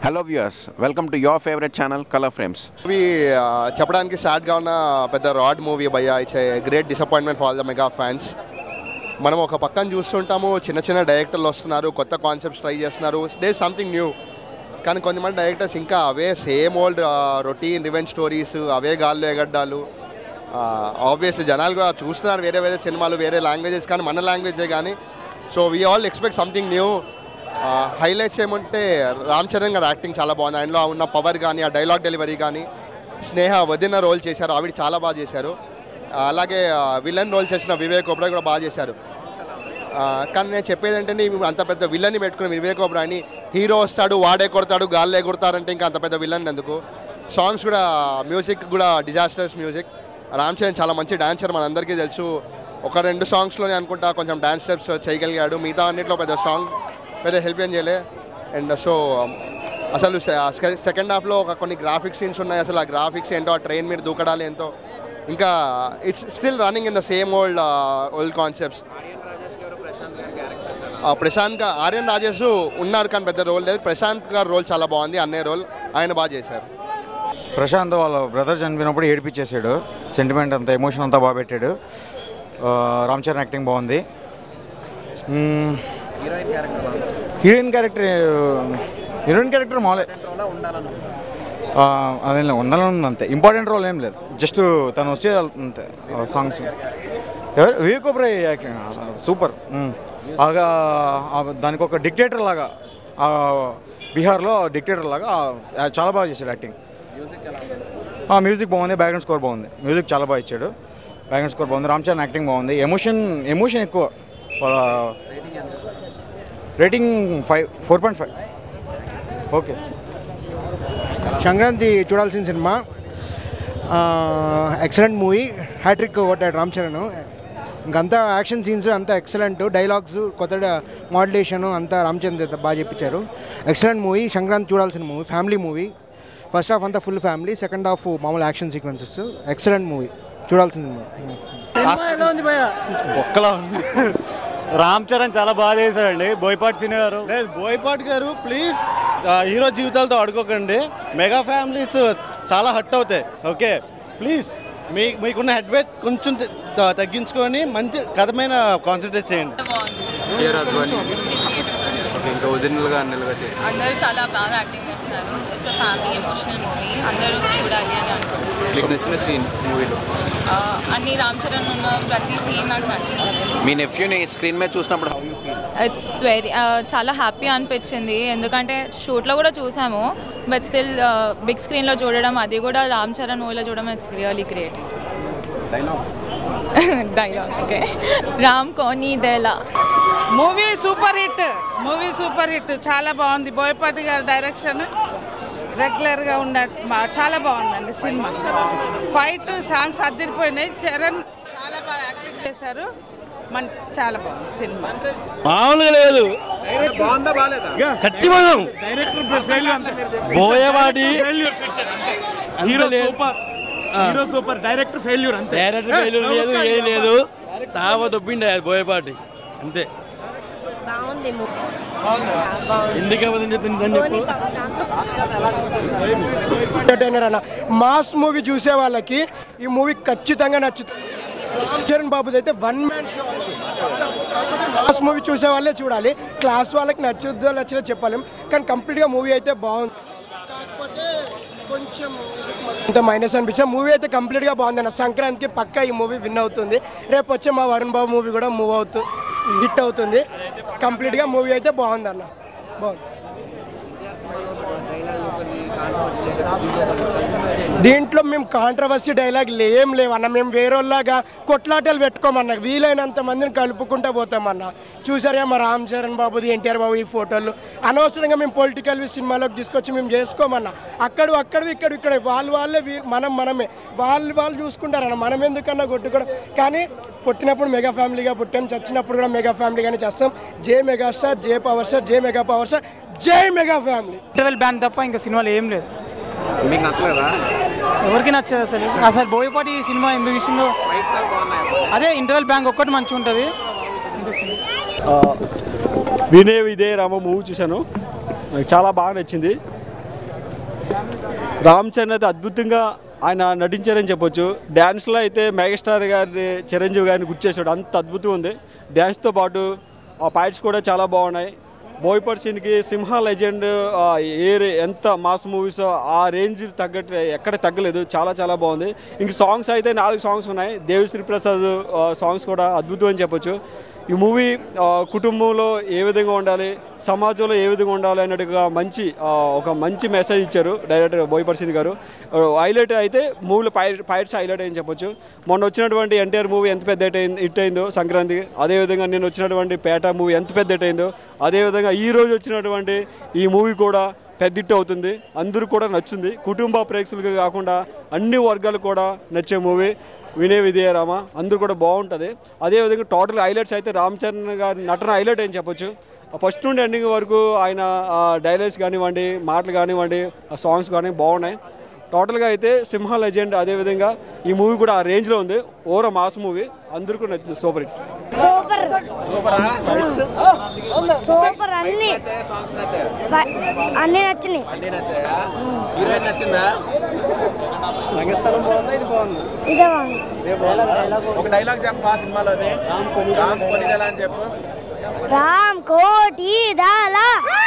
Hello viewers welcome to your favourite channel colour frames movie చెప్పడానికి సాడ్గా ఉన్న పెద్ద రాడ్ మూవీ భయ్య it's a great disappointment for the mega fans మనం ఒక పక్కన చూస్తుంటాము చిన్న చిన్న డైరెక్టర్లు వస్తున్నారు కొత్త కాన్సెప్ట్స్ ట్రై చేస్తున్నారు దే సంథింగ్ న్యూ కానీ కొంతమంది డైరెక్టర్స్ ఇంకా అవే same old routine revenge stories అవే గాల్లో ఎగడ్డాలు ఆబ్వియస్లీ జనాలు కూడా చూస్తున్నారు వేరే వేరే సినిమాలు వేరే లాంగ్వేజెస్ కానీ మన లాంగ్వేజే కానీ so we all expect something new highlights ఏమంటే రామ్ చరణ్ గారి యాక్టింగ్ చాలా బాగుంది ఆయనలో ఉన్న పవర్ కానీ ఆ డైలాగ్ డెలివరీ కానీ స్నేహ వదిన రోల్ చేశారు ఆవిడ చాలా బాగా చేశారు ఆ, అలాగే విలన్ రోల్ చేసిన వివేక్ ఒబ్రాయ్ కూడా బాగా చేశారు ఆ, కానీ నేను చెప్పేది ఏంటంటే ఇవి అంత పెద్ద విలన్ని పెట్టుకుని వివేక్ ఒబ్రాయ్ని హీరో వస్తాడు వాడే కొడతాడు గాల్లే కొడతారంటే ఇంకా అంత పెద్ద విలన్ ఎందుకు సాంగ్స్ కూడా మ్యూజిక్ కూడా డిజాస్టర్స్ మ్యూజిక్ రామ్ చరణ్ చాలా మంచి డాన్సర్ మనందరికీ తెలుసు ఒక రెండు సాంగ్స్లోనే అనుకుంటా కొంచెం డాన్స్ స్టెప్స్ చేయగలిగాడు మిగతా అన్నింటిలో పెద్ద సాంగ్ పెద్ద హెల్ప్ ఏం చేయలే అండ్ సో అసలు సెకండ్ హాఫ్లో ఒక కొన్ని గ్రాఫిక్స్ సీన్స్ ఉన్నాయి అసలు ఆ గ్రాఫిక్స్ ఏంటో ఆ ట్రైన్ మీద దూకడాలు ఏంటో ఇంకా it's still running in the same old old concepts Prashanth గా ఆర్యన్ రాజేష్ ఉన్నారు కానీ పెద్ద రోల్ లేదు ప్రశాంత్ గారు రోల్ చాలా బాగుంది అన్నయ్య రోల్ ఆయన బాగా చేశారు ప్రశాంత్ వాళ్ళ బ్రదర్ చనిపోయినప్పుడు ఏడిపించేసాడు సెంటిమెంట్ అంతా ఎమోషన్ అంతా బాగా పెట్టాడు ఆ, రామ్ చరణ్ యాక్టింగ్ బాగుంది మ్మ్. హీరోయిన్ క్యారెక్టర్ హీరోయిన్ క్యారెక్టర్ మాలే ఆ, అదేం లేదు ఉండాలని ఉంది అంతే ఇంపార్టెంట్ రోల్ ఏం లేదు జస్ట్ తను వచ్చే అంతే సాంగ్స్ ఎవరు వివేక్ ఓబ్రే యాక్టింగ్ సూపర్ మ్మ్. ఆగా ఆ దానికి ఒక డిక్టేటర్ లాగా ఆ, బీహార్లో డిక్టేటర్ లాగా ఆ, చాలా బాగా చేశాడు యాక్టింగ్ ఆ, మ్యూజిక్ బాగుంది బ్యాక్గ్రౌండ్ స్కోర్ బాగుంది మ్యూజిక్ చాలా బాగా ఇచ్చాడు బ్యాక్గ్రౌండ్ స్కోర్ బాగుంది రామ్ చరణ్ యాక్టింగ్ బాగుంది ఎమోషన్ ఎమోషన్ ఎక్కువ వాళ్ళ rating five four point five okay Sankranti చూడాల్సిన సినిమా ఎక్సలెంట్ మూవీ హ్యాట్రిక్ కొట్టాడు రామ్ చరణ్ ఇంకంతా యాక్షన్ సీన్స్ అంతా ఎక్సలెంట్ డైలాగ్స్ కొత్త మోడ్యులేషన్ అంతా రామ్ చరణ్ చేత బాగా చెప్పించారు ఎక్సలెంట్ మూవీ సంక్రాంతి చూడాల్సిన movie family movie first half అంతా ఫుల్ ఫ్యామిలీ సెకండ్ హాఫ్ మామూలు యాక్షన్ సీక్వెన్సెస్ ఎక్సలెంట్ మూవీ చూడాల్సిన మూవీ బొక్కలా ఉంది రామ్ చరణ్ చాలా బాగా చేశాడండి బోయపాటి సినిమా గారు లేదు బోయపాటి గారు ప్లీజ్ హీరో జీవితాలతో అడుకోకండి మెగా ఫ్యామిలీస్ చాలా హట్ అవుతాయి ఓకే ప్లీజ్ మీ మీకున్న హెడ్ వెయిట్ కొంచెం త- త- తగ్గించుకొని మంచి కథ మీద కాన్సన్ట్రేట్ చేయండి ఇంకా వదినలుగా అన్నలుగా చేసి అందరూ చాలా బాగా యాక్టింగ్ చేస్తున్నారు ఇట్స్ ఫ్యామిలీ ఎమోషనల్ మూవీ అందరూ చూడాలి అని అనుకుంటున్నాను మీకు నచ్చిన సీన్ మూవీలో ఆ, అన్ని రామ్ చరణ్ ఉన్న ప్రతి సీన్ నాకు నచ్చింది మీ నెఫ్యూని స్క్రీన్ మీద చూసినప్పుడు ఇట్స్ వెరీ చాలా హ్యాపీ అనిపించింది ఎందుకంటే షూట్లో కూడా చూసాము బట్ స్టిల్ బిగ్ స్క్రీన్లో చూడడం అది కూడా రామ్ చరణ్ మూవీలో చూడడం it's really great dialogue okay Ram Konidela movie super hit movie super hit చాలా బాగుంది బోయపాటి గారి డైరెక్షన్ రెగ్యులర్గా ఉన్న మా- చాలా బాగుందండి సినిమా ఫైట్ సాంగ్స్ అద్దరిపోయినాయి చరణ్ చాలా బాగా యాక్టింగ్ చేశారు మన చాలా బాగుంది సినిమా మామూలుగా లేదు ఖచ్చితంగా బోయపాటి అంత లేదు హీరో సూపర్ డైరెక్టర్ ఫెయిల్యూర్ అంతే డైరెక్టర్ ఫెయిల్యూర్ లేదు ఏం లేదు సావ దొబ్బిండే అది బోయపాటి అంతే ఎందుకు అబద్ధం చెప్తుంది చెప్పు ఎంటర్టైనర్ అన్న మాస్ మూవీ చూసే వాళ్ళకి ఈ మూవీ ఖచ్చితంగా నచ్చుతుంది రామ్ చరణ్ బాబుది అయితే వన్ మ్యాన్ షో కాకపోతే మాస్ మూవీ చూసే వాళ్ళే చూడాలి క్లాస్ వాళ్ళకి నచ్చుద్దో నచ్చినా చెప్పలేం కానీ కంప్లీట్గా మూవీ అయితే బాగుంది కాకపోతే కొంచెం అంత మైనస్ అనిపించిన మూవీ అయితే కంప్లీట్గా బాగుంది అన్న సంక్రాంతికి పక్కా ఈ మూవీ విన్ అవుతుంది రేపు వచ్చే మా వరుణ్ బాబు మూవీ కూడా మూవ్ అవుతుంది హిట్ అవుతుంది కంప్లీట్గా మూవీ అయితే బాగుంది అన్న బాగుంది దీంట్లో మేము కాంట్రవర్సీ డైలాగ్ ఏం లేవన్న మేము వేరేలాగా కొట్లాటలు పెట్టుకోమన్న వీలైనంత మందిని కలుపుకుంటూ పోతామన్న చూసారా మా రామ్ చరణ్ బాబుది ఎన్టీఆర్ బాబు ఈ ఫోటోలు అనవసరంగా మేము పొలిటికల్ సినిమాలోకి తీసుకొచ్చి మేము చేసుకోమన్న అక్కడ అక్కడ ఇక్కడ ఇక్కడ వాళ్ళు వాళ్ళే వీ- మనం మనమే వాళ్ళు వాళ్ళు చూసుకుంటారన్న మనం ఎందుకన్నా కొట్టుకోవడం కానీ పుట్టినప్పుడు మెగా ఫ్యామిలీగా పుట్టాం చచ్చినప్పుడు కూడా మెగా ఫ్యామిలీగానే చేస్తాం జే మెగాస్టార్ జే పవర్ స్టార్ జే మెగా పవర్ స్టార్ జై మెగా ఫ్యామిలీ ఇంటర్వెల్ బ్యాండ్ తప్ప ఇంకా సినిమాలు ఏం లేదు మీకు నచ్చలేదా ఎవరికి నచ్చదు అసలు అసలు బోయపాటి సినిమా ఎందుకు ఇచ్చిందో అదే ఇంటర్వెల్ బ్యాంక్ ఒక్కటి మంచిగా ఉంటుంది అంతే సినిమా వినే విదే రామ మూవీ చూశాను నాకు చాలా బాగా నచ్చింది రామ్ చరణ్ అయితే అద్భుతంగా ఆయన నటించారని చెప్పొచ్చు డ్యాన్స్లో అయితే మెగాస్టార్ గారిని చిరంజీవి గారిని గుర్తు చేశాడు అంత అద్భుతంగా ఉంది డ్యాన్స్తో పాటు ఆ ఫైట్స్ కూడా చాలా బాగున్నాయి బోయపట్ సీన్కి సింహ లెజెండ్ ఆ, ఏ రే- ఎంత మాస్ మూవీస్ ఆ రేంజ్ తగ్గట్టు ఎక్కడ తగ్గలేదు చాలా చాలా బాగుంది ఇంక సాంగ్స్ అయితే నాలుగు సాంగ్స్ ఉన్నాయి దేవిశ్రీ ప్రసాద్ ఆ, సాంగ్స్ కూడా అద్భుతం అని చెప్పొచ్చు ఈ మూవీ ఆ, కుటుంబంలో ఏ విధంగా ఉండాలి సమాజంలో ఏ విధంగా ఉండాలి అన్నట్టుగా మంచి ఆ, ఒక మంచి మెసేజ్ ఇచ్చారు డైరెక్టర్ బోయపర్సిన్ గారు హైలైట్ అయితే మూవీలో పై ఫైట్స్ హైలైట్ అని చెప్పొచ్చు మొన్న వచ్చినటువంటి ఎన్టీఆర్ మూవీ ఎంత పెద్ద హిట్ అయింది హిట్ అయిందో సంక్రాంతికి అదేవిధంగా నేను వచ్చినటువంటి పేట మూవీ ఎంత పెద్ద హిట్ అయిందో అదేవిధంగా ఈ రోజు వచ్చినటువంటి ఈ మూవీ కూడా పెద్ద హిట్ అవుతుంది అందరూ కూడా నచ్చుంది కుటుంబ ప్రేక్షకులకి కాకుండా అన్ని వర్గాలు కూడా నచ్చే మూవీ వినయ విజయరామ అందరూ కూడా బాగుంటుంది అదేవిధంగా టోటల్ హైలైట్స్ అయితే రామ్ చరణ్ గారి నటన హైలైట్ అని చెప్పొచ్చు ఫస్ట్ నుండి ఎండింగ్ వరకు ఆయన డైలాగ్స్ కానివ్వండి మాటలు కానివ్వండి సాంగ్స్ కానీ బాగున్నాయి టోటల్గా అయితే సింహ లెజెండ్ అదేవిధంగా ఈ మూవీ కూడా ఆ రేంజ్లో ఉంది ఓవర్ మాస్ మూవీ అందరికీ నచ్చింది సూపర్ హిట్ సూపర్ సూపర్ అన్ని ఫై- అన్ని నచ్చినాయి హీరోయిన్ నచ్చిందా రంగస్థలం బాగుందా ఇది బాగుంది ఇదే బాగుంది ఒక డైలాగ్ చెప్పా సినిమాలోది రామ్ కొనిదెలా అని చెప్పు రామ్ కోటి దాలా